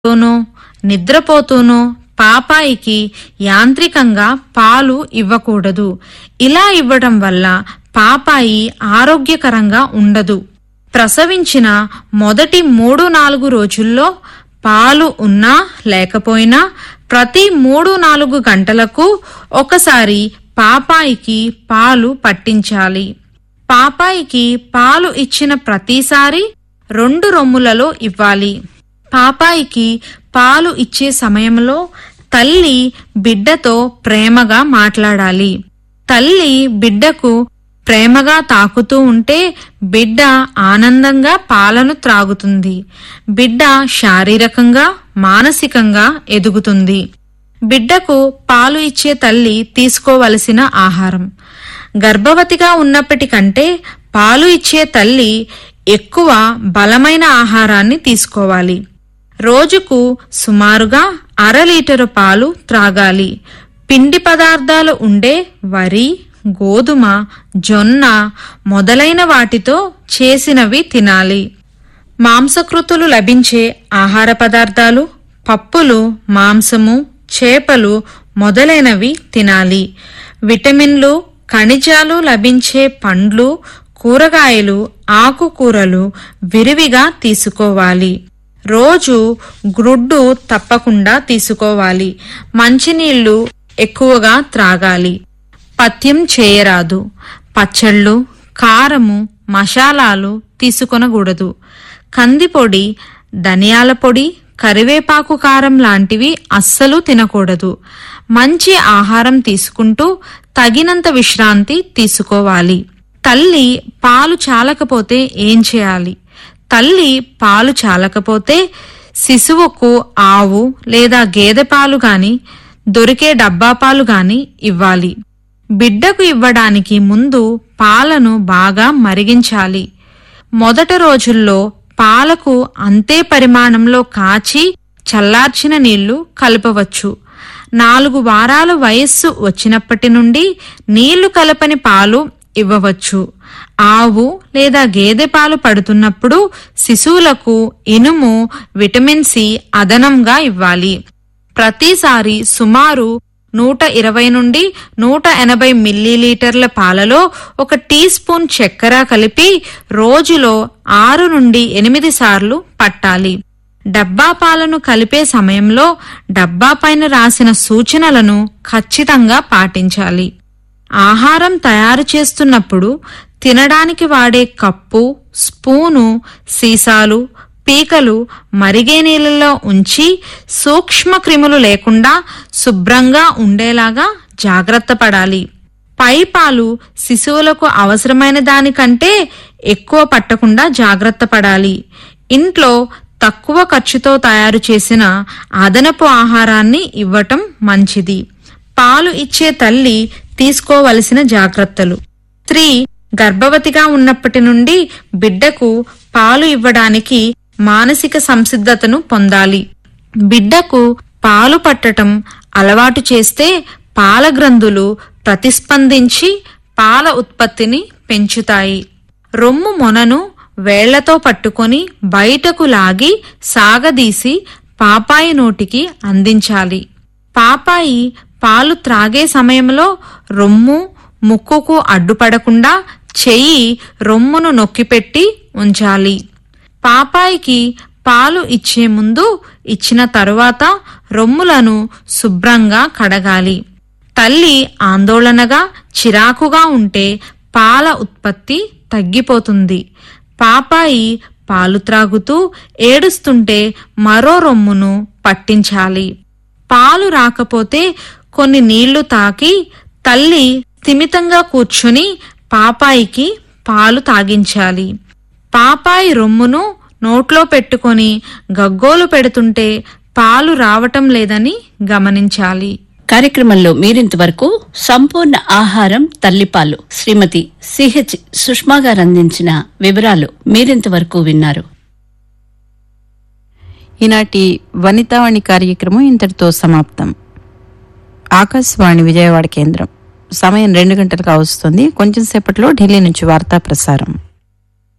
తూనో నిద్రపోతూనో పాపాయికి యాంత్రికంగా పాలు ఇవ్వకూడదు ఇలా ఇవ్వడం వల్ల పాపాయి ఆరోగ్యకరంగా ఉండదు ప్రసవించిన మొదటి మూడు నాలుగు రోజుల్లో పాలు ఉన్నా లేకపోయినా ప్రతి మూడు నాలుగు గంటలకు ఒకసారి పాపాయికి పాలు పట్టించాలి పాపాయికి పాలు ఇచ్చిన ప్రతిసారి రెండు రొమ్ములలో ఇవ్వాలి పాపాయికి పాలు ఇచ్చే సమయంలో తల్లి బిడ్డతో ప్రేమగా మాట్లాడాలి తల్లి బిడ్డకు ప్రేమగా తాకుతూ ఉంటే బిడ్డ ఆనందంగా పాలను త్రాగుతుంది బిడ్డ శారీరకంగా మానసికంగా ఎదుగుతుంది బిడ్డకు పాలు ఇచ్చే తల్లి తీసుకోవలసిన ఆహారం గర్భవతిగా ఉన్నప్పటికంటే పాలు ఇచ్చే తల్లి ఎక్కువ బలమైన ఆహారాన్ని తీసుకోవాలి రోజుకు సుమారుగా అర లీటరు పాలు త్రాగాలి పిండి పదార్థాలు ఉండే వరి గోధుమ జొన్న మొదలైన వాటితో చేసినవి తినాలి మాంసకృతులు లభించే ఆహార పదార్థాలు పప్పులు మాంసము చేపలు మొదలైనవి తినాలి విటమిన్లు ఖనిజాలు లభించే పండ్లు కూరగాయలు ఆకుకూరలు విరివిగా తీసుకోవాలి రోజు గ్రుడ్డు తప్పకుండా తీసుకోవాలి మంచినీళ్లు ఎక్కువగా త్రాగాలి పథ్యం చేయరాదు పచ్చళ్ళు కారము మసాలాలు తీసుకొనకూడదు కందిపొడి ధనియాల పొడి కరివేపాకు కారం లాంటివి అస్సలు తినకూడదు మంచి ఆహారం తీసుకుంటూ తగినంత విశ్రాంతి తీసుకోవాలి తల్లి పాలు చాలకపోతే ఏం చేయాలి తల్లి పాలు చాలకపోతే శిశువుకు ఆవు లేదా గేదె పాలు గాని దొరికే డబ్బా పాలు గాని ఇవ్వాలి బిడ్డకు ఇవ్వడానికి ముందు పాలను బాగా మరిగించాలి మొదట రోజుల్లో పాలకు అంతే పరిమాణంలో కాచి చల్లార్చిన నీళ్లు కలపవచ్చు నాలుగు వారాల వయస్సు వచ్చినప్పటి నుండి నీళ్లు కలపని పాలు ఇవ్వవచ్చు ఆవు లేదా గేదె పాలు పడుతున్నప్పుడు శిశువులకు ఇనుము విటమిన్ సి అదనంగా ఇవ్వాలి ప్రతిసారి సుమారు నూట ఇరవై నుండి నూట ఎనభై మిల్లీలీటర్ల పాలలో ఒక టీ స్పూన్ చక్కెర కలిపి రోజులో ఆరు నుండి ఎనిమిది సార్లు పట్టాలి డబ్బా పాలను కలిపే సమయంలో డబ్బా పైన రాసిన సూచనలను ఖచ్చితంగా పాటించాలి ఆహారం తయారు చేస్తున్నప్పుడు తినడానికి వాడే కప్పు స్పూను సీసాలు పీకలు మరిగే నీళ్ళలో ఉంచి సూక్ష్మ క్రిములు లేకుండా శుభ్రంగా ఉండేలాగా జాగ్రత్త పడాలి పై పాలు శిశువులకు అవసరమైన దానికంటే ఎక్కువ పట్టకుండా జాగ్రత్త పడాలి ఇంట్లో తక్కువ ఖర్చుతో తయారు చేసిన అదనపు ఆహారాన్ని ఇవ్వటం మంచిది పాలు ఇచ్చే తల్లి తీసుకోవలసిన జాగ్రత్తలు స్త్రీ గర్భవతిగా ఉన్నప్పటి నుండి బిడ్డకు పాలు ఇవ్వడానికి మానసిక సంసిద్ధతను పొందాలి బిడ్డకు పాలు పట్టటం అలవాటు చేస్తే పాల గ్రంథులు ప్రతిస్పందించి పాల ఉత్పత్తిని పెంచుతాయి రొమ్ము మొనను వేళ్లతో పట్టుకొని బయటకు లాగి సాగదీసి పాపాయి నోటికి అందించాలి పాపాయి పాలు త్రాగే సమయంలో రొమ్ము ముక్కుకు అడ్డుపడకుండా చెయ్యి రొమ్మును నొక్కిపెట్టి ఉంచాలి పాపాయికి పాలు ఇచ్చే ముందు ఇచ్చిన తరువాత రొమ్ములను శుభ్రంగా కడగాలి తల్లి ఆందోళనగా చిరాకుగా ఉంటే పాల ఉత్పత్తి తగ్గిపోతుంది పాపాయి పాలు త్రాగుతూ ఏడుస్తుంటే మరో రొమ్మును పట్టించాలి పాలు రాకపోతే కొన్ని నీళ్లు తాకి తల్లి స్థిమితంగా కూర్చుని పాపాయికి పాలు తాగించాలి పాపాయి రొమ్మును నోట్లో పెట్టుకొని గగ్గోలు పెడుతుంటే పాలు రావటం లేదని గమనించాలి కార్యక్రమంలో మీరింతవరకు సంపూర్ణ ఆహారం తల్లిపాలు శ్రీమతి సిహెచ్ సుష్మా గారు అందించిన వివరాలు మీరింతవరకు విన్నారు ఈనాటి వనితావాణి కార్యక్రమం ఇంతటితో సమాప్తం ఆకాశవాణి విజయవాడ కేంద్రం సమయం రెండు గంటలకు వస్తుంది కొంచెం సేపట్లో ఢిల్లీ నుంచి వార్తా ప్రసారం